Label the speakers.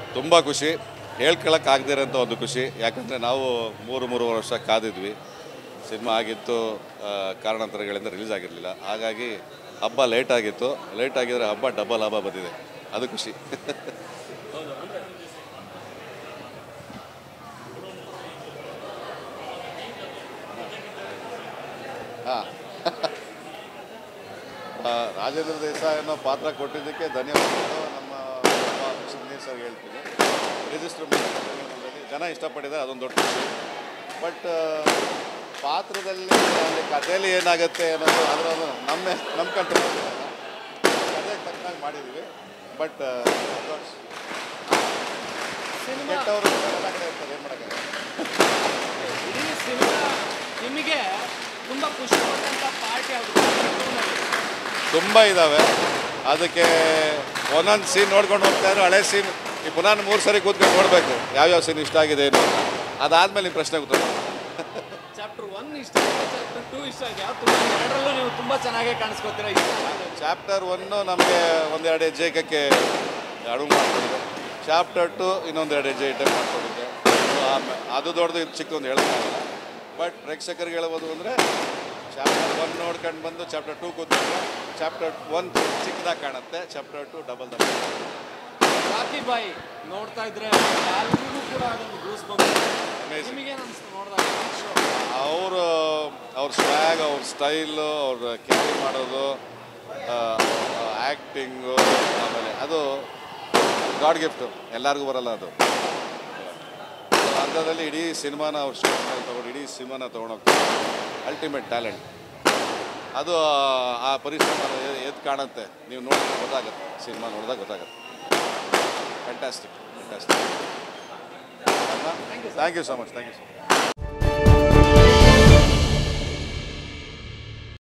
Speaker 1: ತುಂಬ ಖುಷಿ ಹೇಳ್ಕೊಳಕ್ಕಾಗದಿರೋಂಥ ಒಂದು ಖುಷಿ ಯಾಕಂದರೆ ನಾವು ಮೂರು ಮೂರುವರೆ ವರ್ಷ ಕಾದಿದ್ವಿ ಸಿನಿಮಾ ಆಗಿತ್ತು ಆ, ಕಾರಣಾಂತರಗಳಿಂದ ರಿಲೀಸ್ ಆಗಿರಲಿಲ್ಲ ಹಾಗಾಗಿ ಹಬ್ಬ ಲೇಟ್ ಆಗಿತ್ತು ಲೇಟ್ ಆಗಿದ್ರೆ ಹಬ್ಬ ಡಬಲ್ ಹಬ್ಬ ಬಂದಿದೆ ಅದು ಖುಷಿ ಹಾಂ ರಾಜೇಂದ್ರ ದೇಸಾಯಿ ಅನ್ನೋ ಪಾತ್ರ ಕೊಟ್ಟಿದ್ದಕ್ಕೆ ಧನ್ಯವಾದಗಳು ನಮ್ಮ ಸುನೀಲ್ ಸರ್ ಹೇಳ್ತೀನಿ ರಿಜಿಸ್ಟರ್ ಜನ ಇಷ್ಟಪಟ್ಟಿದ್ದಾರೆ ಅದೊಂದು ದೊಡ್ಡ ಖುಷಿ ಬಟ್ ಪಾತ್ರದಲ್ಲಿ ಅಲ್ಲಿ ಕಥೆಯಲ್ಲಿ ಏನಾಗುತ್ತೆ ಅನ್ನೋದು ಅದರ ನಮ್ಮ ನಮ್ಮ ಕಂಟ್ರೋಲ್ ಕಥೆಗೆ ತಕ್ಕನಾಗಿ ಮಾಡಿದ್ದೀವಿ ಬಟ್
Speaker 2: ಸಿನಿಮಾ
Speaker 1: ಕೆಟ್ಟವರು ಎಲ್ಲ ಕಡೆ ಇರ್ತಾರೆ ಏನು ಮಾಡೋಕ್ಕಾಗಲ್ಲ
Speaker 2: ಇಡೀ ಸಿನಿಮಾ ನಿಮಗೆ ತುಂಬ ಖುಷಿ ಕೊಟ್ಟಂಥ ಪಾರ್ಟಿ ಯಾವುದು
Speaker 1: ತುಂಬ ಇದ್ದಾವೆ ಅದಕ್ಕೆ ಒಂದೊಂದು ಸೀನ್ ನೋಡ್ಕೊಂಡು ಹೋಗ್ತಾ ಇದ್ರು ಹಳೆ ಸೀನ್ ಈ ಪುನಃ ಮೂರು ಸರಿ ಕೂತ್ಕೊಂಡು ನೋಡಬೇಕು ಯಾವ್ಯಾವ ಸೀನ್ ಇಷ್ಟ ಆಗಿದೆ ಏನು ಅಂತ. ಅದಾದ್ಮೇಲೆ ನಿಮ್ಮ ಪ್ರಶ್ನೆ ಗೊತ್ತಾಗ
Speaker 2: ಚಾಪ್ಟರ್ ಒನ್ ಇಷ್ಟ ಆಗಿದೆ ಚಾಪ್ಟರ್ ಟೂ ಇಷ್ಟ ಆಗಿದೆ ಯಾವ ತುಂಬ ಎರಡರಲ್ಲೂ ನೀವು ತುಂಬ ಚೆನ್ನಾಗೇ ಕಾಣಿಸ್ಕೊತೀರ ಇಷ್ಟ ಆಗಿದೆ.
Speaker 1: ಚಾಪ್ಟರ್ ಒನ್ನು ನಮಗೆ ಒಂದೆರಡು ಹೆಜ್ಜೆ ಇಕ್ಕಕ್ಕೆ ಅಡುಗೆ ಮಾಡ್ಕೊಂಡಿದ್ದೆ ಚಾಪ್ಟರ್ ಟು ಇನ್ನೊಂದೆರಡು ಹೆಜ್ಜೆ ಇಟ್ಟಕ್ಕೆ ಮಾಡ್ಕೊಂಡಿದ್ದೆ So, ಆಮೇ- ಅದು ದೊಡ್ಡದು ಇದು ಚಿಕ್ಕದೊಂದು ಹೇಳೋಕ್ಕಾಗಲ್ಲ ಬಟ್ ಪ್ರೇಕ್ಷಕರಿಗೆ ಹೇಳ್ಬೋದು ಅಂದರೆ ಚಾಪ್ಟರ್ ಒನ್ ನೋಡ್ಕೊಂಡು ಬಂದು ಚಾಪ್ಟರ್ ಟೂ ಕೂತ್ಕೊಂಡ್ರೆ ಚಾಪ್ಟರ್ ಒನ್ ಚಿಕ್ಕದಾಗಿ ಕಾಣುತ್ತೆ chapter two double double
Speaker 2: Rocky Bhai ನೋಡ್ತಾ ಇದ್ರೆ ಯಾರಿಗೂ ಕೂಡ ಅದೊಂದು ಗೂಸ್ ಬಂದು
Speaker 1: Amazing.
Speaker 2: ನಿಮಗೇನು ಅನಿಸ್ತು ನೋಡಿದಾಗ ಶೋ
Speaker 1: ಅವರು ಅವ್ರ ಸ್ವ್ಯಾಗ್ ಅವ್ರ ಸ್ಟೈಲು ಅವ್ರ ಕ್ಯಾರಿ ಮಾಡೋದು ಆ್ಯಕ್ಟಿಂಗು ಆಮೇಲೆ ಅದು ಗಾಡ್ ಗಿಫ್ಟು ಎಲ್ಲರಿಗೂ ಬರಲ್ಲ ಅದು So, ಅಂಥದ್ರಲ್ಲಿ ಇಡೀ ಸಿನಿಮಾನ ಅವ್ರ ಸ್ಟೇಜ್ ಮೇಲೆ ತೊಗೊಂಡು ಇಡೀ ಸಿನಿಮಾನ ತೊಗೊಂಡೋಗ್ತಾರೆ ಅಲ್ಟಿಮೇಟ್ ಟ್ಯಾಲೆಂಟ್ ಅದು ಆ- ಆ ಪರಿಶ್ರಮ ಎದ್ದು ಕಾಣುತ್ತೆ ನೀವು ನೋಡಿದ್ರೆ ಗೊತ್ತಾಗುತ್ತೆ ಸಿನಿಮಾ ನೋಡಿದಾಗ ಗೊತ್ತಾಗುತ್ತೆ fantastic fantastic thank you so much thank you so much